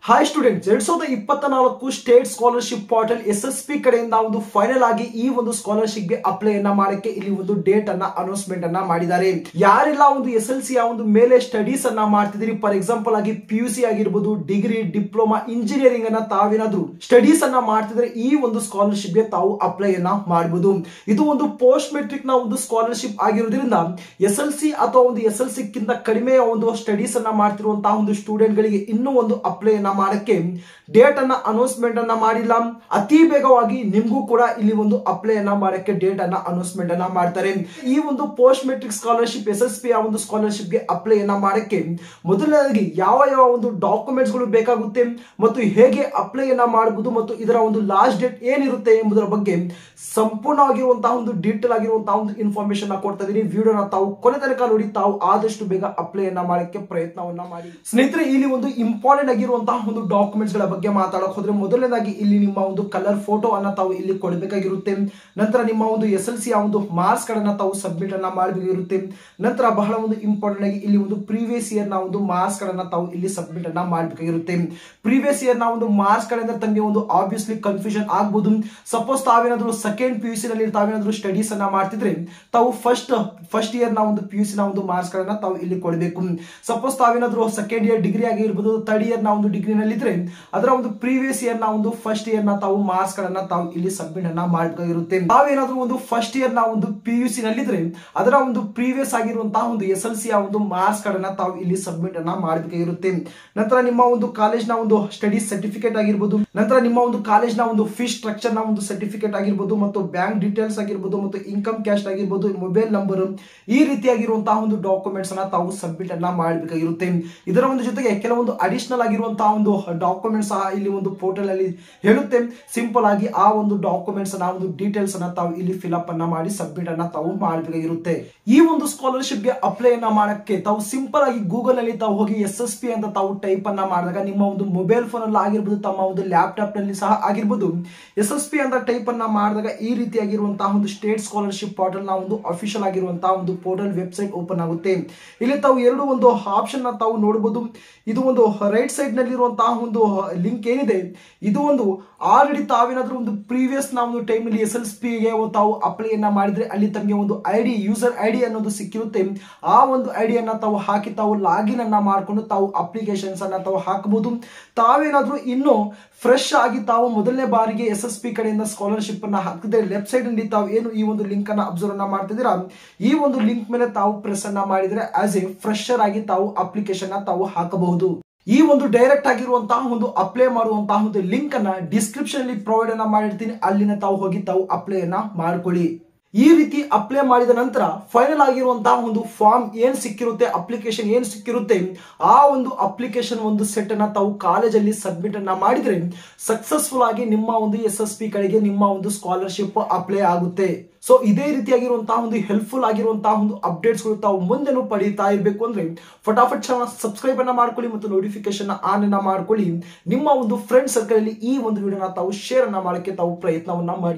hi students ಎರಡ್ ಸಾವಿರದ ಇಪ್ಪತ್ತ ನಾಲ್ಕು state scholarship portal S S P ಕಡೆಯಿಂದ ಒಂದು ಫೈನಲ್ ಆಗಿ ಈ ಒಂದು ಸ್ಕಾಲರ್ಶಿಪ್ ಗೆ ಅಪ್ಲೈ ಅನ್ನ ಮಾಡಕ್ಕೆ ಇಲ್ಲಿ ಒಂದು ಡೇಟ್ ಅನ್ನ ಅನೌನ್ಸ್ಮೆಂಟ್ ಅನ್ನ ಮಾಡಿದ್ದಾರೆ ಯಾರೆಲ್ಲ ಒಂದು ಎಸ್ ಎಲ್ ಸಿ ಒಂದು ಮೇಲೆ ಸ್ಟಡೀಸ್ ಅನ್ನ ಮಾಡ್ತಿದ್ದೀರಿ ಫಾರ್ ಎಕ್ಸಾಂಪಲ್ ಆಗಿ ಪಿ ಯು ಸಿ ಆಗಿರ್ಬೋದು ಡಿಗ್ರಿ ಡಿಪ್ಲೊಮಾ ಇಂಜಿನಿಯರಿಂಗ್ ಅನ್ನ ತಾವೇನಾದ್ರೂ ಸ್ಟಡೀಸ್ ಅನ್ನ ಮಾಡ್ತಿದ್ರೆ ಈ ಒಂದು ಸ್ಕಾಲರ್ಶಿಪ್ ಗೆ ತಾವು ಅಪ್ಲೈ ಅನ್ನ ಮಾಡಬಹುದು ಇದು ಒಂದು ಪೋಸ್ಟ್ ಮೆಟ್ರಿಕ್ ನ ಒಂದು ಸ್ಕಾಲರ್ಶಿಪ್ ಆಗಿರೋದ್ರಿಂದ ಎಸ್ ಎಲ್ ಸಿ ಅಥವಾ ಒಂದು ಎಸ್ ಎಲ್ ಸಿ ಕಿಂತ ಕಡಿಮೆ ಒಂದು ಸ್ಟಡೀಸ್ ಅನ್ನ ಮಾಡ್ತಿರುವಂತಹ ಒಂದು ಸ್ಟೂಡೆಂಟ್ ಗಳಿಗೆ ಇನ್ನೂ ಒಂದು ಅಪ್ಲೈ ಅನ್ನ ಮಾಡಕ್ಕೆ ಡೇಟ್ ಅನ್ನ ಅನೌನ್ಸ್ಮೆಂಟ್ ಅನ್ನ ಮಾಡಿಲ್ಲ ಅತಿ ಬೇಗವಾಗಿ ನಿಮ್ಗೂ ಕೂಡ ಇಲ್ಲಿ ಒಂದು ಅಪ್ಲೈ ಅನ್ನ ಮಾಡಕ್ಕೆ ಡೇಟ್ ಅನ್ನ ಅನೌನ್ಸ್ಮೆಂಟ್ ಅನ್ನ ಮಾಡ್ತಾರೆ ಈ ಒಂದು post matric scholarship S S P ಆ ಒಂದು ಸ್ಕಾಲರ್ಶಿಪ್ ಗೆ ಅಪ್ಲೈ ಅನ್ನ ಮಾಡಕ್ಕೆ ಮೊದಲನೇದಾಗಿ ಯಾವ ಯಾವ ಒಂದು ಡಾಕ್ಯುಮೆಂಟ್ಸ್ ಗಳು ಬೇಕಾಗುತ್ತೆ ಮತ್ತು ಹೇಗೆ ಅಪ್ಲೈ ಅನ್ನ ಮಾಡಬಹುದು ಮತ್ತು ಇದರ ಒಂದು ಲಾಸ್ಟ್ ಡೇಟ್ ಏನಿರುತ್ತೆ ಎಂಬುದರ ಬಗ್ಗೆ ಸಂಪೂರ್ಣವಾಗಿರುವಂತಹ ಒಂದು ಡೀಟೇಲ್ ಆಗಿರುವಂತಹ ಒಂದು ಇನ್ಫಾರ್ಮೇಶನ್ ಕೊಡ್ತಾ ಇದೀನಿ ವಿಡಿಯೋನ ತಾವು ಕೊನೆ ತನಕ ನೋಡಿ ತಾವು ಆದಷ್ಟು ಬೇಗ ಅಪ್ಲೈ ಅನ್ನ ಮಾಡಕ್ಕೆ ಪ್ರಯತ್ನವನ್ನ ಮಾಡಿ ಸ್ನೇಹಿತರೆ ಇಲ್ಲಿ ಒಂದು ಇಂಪಾರ್ಟೆಂಟ್ ಆಗಿರುವಂತಹ ಒಂದು ಡಾಕ್ಯುಮೆಂಟ್ಸ್ ಗಳ ಬಗ್ಗೆ ಮಾತಾಡಕ್ ಹೋದ್ರೆ ಮೊದಲನೇದಾಗಿ ಇಲ್ಲಿ ನಿಮ್ಮ ಒಂದು ಕಲರ್ ಫೋಟೋ ಅನ್ನ ತಾವು ಇಲ್ಲಿ ಕೊಡಬೇಕಾಗಿರುತ್ತೆ ನಂತರ ನಿಮ್ಮ ಒಂದು ಎಸ್ ಎಲ್ ಸಿ ಆ ಒಂದು ಮಾರ್ಕ್ಸ್ ಗಳನ್ನ ತಾವು ಸಬ್ಮಿಟ್ ಅನ್ನ ಮಾಡಬೇಕಾಗಿರುತ್ತೆ ನಂತರ ಬಹಳ ಒಂದು ಇಂಪಾರ್ಟೆಂಟ್ ಆಗಿ ಇಲ್ಲಿ ಒಂದು ಪ್ರೀವಿಯಸ್ ಇಯರ್ ನ ಒಂದು ಮಾರ್ಕ್ಸ್ ಗಳನ್ನ ತಾವು ಇಲ್ಲಿ ಸಬ್ಮಿಟ್ ಅನ್ನ ಮಾಡಬೇಕಾಗಿರುತ್ತೆ ಪ್ರೀವಿಯಸ್ ಇಯರ್ ನ ಒಂದು ಮಾರ್ಕ್ಸ್ ಗಳಿಂದ ತಮಗೆ ಒಂದು ಆಬ್ವಿಯಸ್ಲಿ ಕನ್ಫ್ಯೂಷನ್ ಆಗ್ಬೋದು ಸಪೋಸ್ ತಾವೇನಾದ್ರೂ ಸೆಕೆಂಡ್ ಪಿ ಯು ಸಿ ನಲ್ಲಿ ತಾವೇನಾದ್ರೂ ಸ್ಟಡೀಸ್ ಅನ್ನ ಮಾಡ್ತಿದ್ರೆ ತಾವು ಫಸ್ಟ್ ಫಸ್ಟ್ ಇಯರ್ ನ ಒಂದು ಪಿ ಯು ಸಿ ನ ಒಂದು ಮಾರ್ಕ್ಸ್ ಗಳನ್ನ ತಾವು ಇಲ್ಲಿ ಕೊಡಬೇಕು ಸಪೋಸ್ ತಾವೇನಾದ್ರೂ ಸೆಕೆಂಡ್ ಇಯರ್ ಡಿಗ್ರಿ ಆಗಿರ್ಬೋದು ಥರ್ಡ್ ಇಯರ್ ನ ಒಂದು ಡಿಗ್ರಿ ನಲ್ಲಿ ಇದ್ರೆ ಅದರ ಒಂದು ಪ್ರೀವಿಯಸ್ ಇಯರ್ ನ ಒಂದು ಫಸ್ಟ್ ಇಯರ್ ನ ತಾವು ಮಾರ್ಕ್ಸ್ ಗಳನ್ನ ತಾವು ಇಲ್ಲಿ ಸಬ್ಮಿಟ್ ಅನ್ನ ಮಾಡಬೇಕಾಗಿರುತ್ತೆ ತಾವೇನಾದ್ರೂ ಒಂದು ಫಸ್ಟ್ ಇಯರ್ ನ ಒಂದು ಪಿ ಯು ಸಿ ನಲ್ಲಿದ್ರೆ ಅದರ ಒಂದು ಪ್ರೀವಿಯಸ್ ಆಗಿರುವಂತಹ ಒಂದು ಎಸ್ ಎಲ್ ಸಿ ಆ ಒಂದು ಮಾರ್ಕ್ಸ್ ಗಳನ್ನ ತಾವು ಇಲ್ಲಿ ಸಬ್ಮಿಟ್ ಅನ್ನ ಮಾಡಬೇಕಾಗಿರುತ್ತೆ ನಂತರ ನಿಮ್ಮ ಒಂದು ಕಾಲೇಜ್ ನ ಒಂದು ಸ್ಟಡಿ ಸರ್ಟಿಫಿಕೇಟ್ ಆಗಿರ್ಬೋದು ನಂತರ ನಿಮ್ಮ ಒಂದು ಕಾಲೇಜ್ ನ ಒಂದು ಫೀಸ್ ಸ್ಟ್ರಕ್ಚರ್ ನ ಒಂದು ಸರ್ಟಿಫಿಕೇಟ್ ಆಗಿರ್ಬೋದು ಮತ್ತು ಬ್ಯಾಂಕ್ ಡೀಟೇಲ್ಸ್ ಆಗಿರ್ಬೋದು ಮತ್ತು ಇನ್ಕಮ್ ಕ್ಯಾಶ್ ಆಗಿರ್ಬೋದು ಮೊಬೈಲ್ ನಂಬರ್ ಈ ರೀತಿಯಾಗಿರುವಂತಹ ಒಂದು ಡಾಕ್ಯುಮೆಂಟ್ಸ್ ಅನ್ನ ತಾವು ಸಬ್ಮಿಟ್ ಅನ್ನ ಮಾಡಬೇಕಾಗಿರುತ್ತೆ ಇದರ ಒಂದು ಜೊತೆಗೆ ಕೆಲವೊಂದು ಅಡಿಷನಲ್ ಆಗಿರುವಂತಹ ಒಂದು ಡಾಕ್ಯುಮೆಂಟ್ಸ್ ಸಹ ಇಲ್ಲಿ ಒಂದು ಪೋರ್ಟಲ್ ಅಲ್ಲಿ ಹೇಳುತ್ತೆ ಸಿಂಪಲ್ ಆಗಿ ಆ ಒಂದು ಡಾಕ್ಯುಮೆಂಟ್ಸ್ ನ ಒಂದು ಡೀಟೇಲ್ಸ್ ಅನ್ನ ತಾವು ಇಲ್ಲಿ ಫಿಲ್ಅಪ್ ಅನ್ನ ಮಾಡಿ ಸಬ್ಮಿಟ್ ಅನ್ನ ತಾವು ಮಾಡಬೇಕಾಗಿರುತ್ತೆ ಈ ಒಂದು ಸ್ಕಾಲರ್ಶಿಪ್ ಗೆ ಅಪ್ಲೈ ಅನ್ನ ಮಾಡಕ್ಕೆ ತಾವು ಸಿಂಪಲ್ ಆಗಿ ಗೂಗಲ್ ಅಲ್ಲಿ ತಾವು ಹೋಗಿ ಎಸ್ ಎಸ್ ಪಿ ಅಂತ ತಾವು ಟೈಪ್ ಅನ್ನ ಮಾಡಿದಾಗ ನಿಮ್ಮ ಒಂದು ಮೊಬೈಲ್ ಫೋನ್ ಅಲ್ಲಿ ಆಗಿರ್ಬೋದು ತಮ್ಮ ಒಂದು ಲ್ಯಾಪ್ಟಾಪ್ ನಲ್ಲಿ ಸಹ ಆಗಿರ್ಬೋದು ಎಸ್ ಎಸ್ ಪಿ ಅಂತ ಟೈಪ್ ಅನ್ನ ಮಾಡಿದಾಗ ಈ ರೀತಿಯಾಗಿರುವಂತಹ ಒಂದು ಸ್ಟೇಟ್ ಸ್ಕಾಲರ್ಶಿಪ್ ಪೋರ್ಟಲ್ ನ ಒಂದು ಅಫಿಷಿಯಲ್ ಆಗಿರುವಂತಹ ಒಂದು ಪೋರ್ಟಲ್ ವೆಬ್ಸೈಟ್ ಓಪನ್ ಆಗುತ್ತೆ ಇಲ್ಲಿ ತಾವು ಎರಡು ಒಂದು ಆಪ್ಷನ್ ನ ತಾವು ನೋಡಬಹುದು ಇದು ಒಂದು ರೈಟ್ ಸೈಡ್ ನಲ್ಲಿ ಇರುವಂತಹ ಒಂದು ಲಿಂಕ್ ಏನಿದೆ ಇದು ಒಂದು ಆಲ್ರೆಡಿ ತಾವೇನಾದ್ರೂ ಒಂದು ಪ್ರೀವಿಯಸ್ ನ ಒಂದು ಟೈಮ್ ನಲ್ಲಿ ಎಸ್ ಎಲ್ ಪಿ ಗೆ ತಾವು ಅಪ್ಲೈ ಅನ್ನ ಮಾಡಿದ್ರೆ ಅಲ್ಲಿ ತಮಗೆ ಒಂದು I D user I D ಅನ್ನೋದು ಸಿಕ್ಕಿರುತ್ತೆ ಆ ಒಂದು ಐ ಡಿಯನ್ನ ತಾವು ಹಾಕಿ ತಾವು ಲಾಗಿನ್ ಅನ್ನ ಮಾಡಿಕೊಂಡು ತಾವು ಅಪ್ಲಿಕೇಶನ್ಸ್ ಅನ್ನ ತಾವು ಹಾಕಬಹುದು ತಾವೇನಾದ್ರೂ ಇನ್ನು ಫ್ರೆಶ್ ಆಗಿ ತಾವು ಮೊದಲನೇ ಬಾರಿಗೆ ಎಸ್ ಎಸ್ ಪಿ ಕಡೆಯಿಂದ ಸ್ಕಾಲರ್ಶಿಪ್ ಅನ್ನ ಹಾಕಿದ್ರೆ ಲೆಫ್ಟ್ ಸೈಡ್ ನಲ್ಲಿ ತಾವು ಏನು ಈ ಒಂದು ಲಿಂಕ್ ಅನ್ನ ಅಬ್ಸರ್ವ್ ಅನ್ನ ಮಾಡ್ತಿದ್ದೀರಾ ಈ ಒಂದು ಲಿಂಕ್ ಮೇಲೆ ತಾವು ಪ್ರೆಸ್ ಅನ್ನ ಮಾಡಿದ್ರೆ ಆಸ್ ಎ ಫ್ರೆಶರ್ ಆಗಿ ತಾವು ಅಪ್ಲಿಕೇಶನ್ ತಾವು ಹಾಕಬಹುದು ಈ ಒಂದು ಡೈರೆಕ್ಟ್ ಆಗಿರುವಂತಹ ಒಂದು ಅಪ್ಲೈ ಮಾಡುವಂತಹ ಒಂದು ಲಿಂಕ್ ಅನ್ನ ಡಿಸ್ಕ್ರಿಪ್ಷನ್ ಅಲ್ಲಿ ಪ್ರೊವೈಡ್ ಅನ್ನ ಮಾಡಿರ್ತೀನಿ ಅಲ್ಲಿನ ತಾವು ಹೋಗಿ ತಾವು ಅಪ್ಲೈ ಅನ್ನ ಮಾಡ್ಕೊಳ್ಳಿ ಈ ರೀತಿ ಅಪ್ಲೈ ಮಾಡಿದ ನಂತರ ಫೈನಲ್ ಆಗಿರುವಂತಹ ಒಂದು ಫಾರ್ಮ್ ಏನ್ ಸಿಕ್ಕಿರುತ್ತೆ ಅಪ್ಲಿಕೇಶನ್ ಏನ್ ಸಿಕ್ಕಿರುತ್ತೆ ಆ ಒಂದು ಅಪ್ಲಿಕೇಶನ್ ಒಂದು ಸೆಟ್ ಅನ್ನ ತಾವು ಕಾಲೇಜಲ್ಲಿ ಸಬ್ಮಿಟ್ ಅನ್ನ ಮಾಡಿದ್ರೆ ಸಕ್ಸಸ್ಫುಲ್ ಆಗಿ ನಿಮ್ಮ ಒಂದು ಎಸ್ ಎಸ್ ಪಿ ಕಡೆಗೆ ನಿಮ್ಮ ಒಂದು ಸ್ಕಾಲರ್ಶಿಪ್ ಅಪ್ಲೈ ಆಗುತ್ತೆ ಸೊ ಇದೇ ರೀತಿಯಾಗಿರುವಂತಹ ಒಂದು ಹೆಲ್ಪ್ಫುಲ್ ಆಗಿರುವಂತಹ ಒಂದು ಅಪ್ಡೇಟ್ಸ್ಗಳು ತಾವು ಮುಂದೆನೂ ಪಡೀತಾ ಇರಬೇಕು ಅಂದ್ರೆ ಫಟಾಫಟ್ ಚಾನಲ್ ಸಬ್ಸ್ಕ್ರೈಬ್ ಅನ್ನ ಮಾಡ್ಕೊಳ್ಳಿ ಮತ್ತು ನೋಟಿಫಿಕೇಶನ್ ಆನ್ ಅನ್ನ ಮಾಡ್ಕೊಳ್ಳಿ ನಿಮ್ಮ ಒಂದು ಫ್ರೆಂಡ್ ಸರ್ಕಲ್ ಅಲ್ಲಿ ಈ ಒಂದು ವಿಡಿಯೋನ ತಾವು ಶೇರ್ ಅನ್ನ ಮಾಡಕ್ಕೆ ತಾವು ಪ್ರಯತ್ನವನ್ನ ಮಾಡಿ